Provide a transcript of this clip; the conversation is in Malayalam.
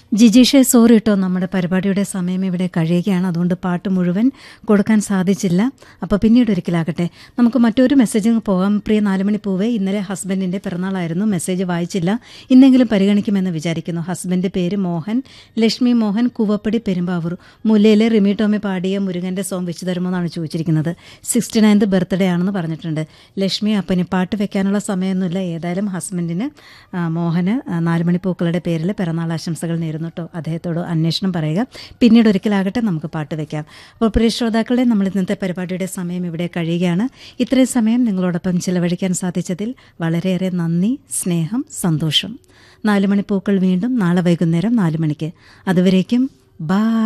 ജിജീഷെ സോറി കേട്ടോ നമ്മുടെ പരിപാടിയുടെ സമയം ഇവിടെ കഴിയുകയാണ് അതുകൊണ്ട് പാട്ട് മുഴുവൻ കൊടുക്കാൻ സാധിച്ചില്ല അപ്പോൾ പിന്നീട് ഒരിക്കലാകട്ടെ നമുക്ക് മറ്റൊരു മെസ്സേജിങ് പോകാം പ്രിയ നാലുമണി പൂവേ ഇന്നലെ ഹസ്ബൻഡിൻ്റെ പിറന്നാളായിരുന്നു മെസ്സേജ് വായിച്ചില്ല ഇന്നെങ്കിലും പരിഗണിക്കുമെന്ന് വിചാരിക്കുന്നു ഹസ്ബൻഡ് പേര് മോഹൻ ലക്ഷ്മി മോഹൻ കൂവപ്പടി പെരുമ്പാവൂർ മുല്ലയിലെ റിമി ടോമി പാടിയ മുരുകൻ്റെ സോങ് വെച്ച് തരുമോ എന്നാണ് ചോദിച്ചിരിക്കുന്നത് സിക്സ്റ്റി നയൻത് ബർത്ത്ഡേ ആണെന്ന് പറഞ്ഞിട്ടുണ്ട് ലക്ഷ്മി അപ്പന് പാട്ട് വെക്കാനുള്ള സമയമൊന്നുമില്ല ഏതായാലും ഹസ്ബൻഡിന് ആ, മോഹന് ആ, നാലുമണി പൂക്കളുടെ പേരിൽ പിറന്നാൾ ആശംസകൾ നേരുന്നു കേട്ടോ അദ്ദേഹത്തോട് അന്വേഷണം പറയുക പിന്നീട് ഒരിക്കലാകട്ടെ നമുക്ക് പാട്ട് വെക്കാം അപ്പോൾ പ്രിയ ശ്രോതാക്കളെ നമ്മൾ ഇന്നത്തെ പരിപാടിയുടെ സമയം ഇവിടെ കഴിയുകയാണ് ഇത്രയും സമയം നിങ്ങളോടൊപ്പം ചിലവഴിക്കാൻ സാധിച്ചതിൽ വളരെയേറെ നന്ദി സ്നേഹം സന്തോഷം നാലുമണി പൂക്കൾ വീണ്ടും നാളെ വൈകുന്നേരം നാല് മണിക്ക് അതുവരേക്കും ബാ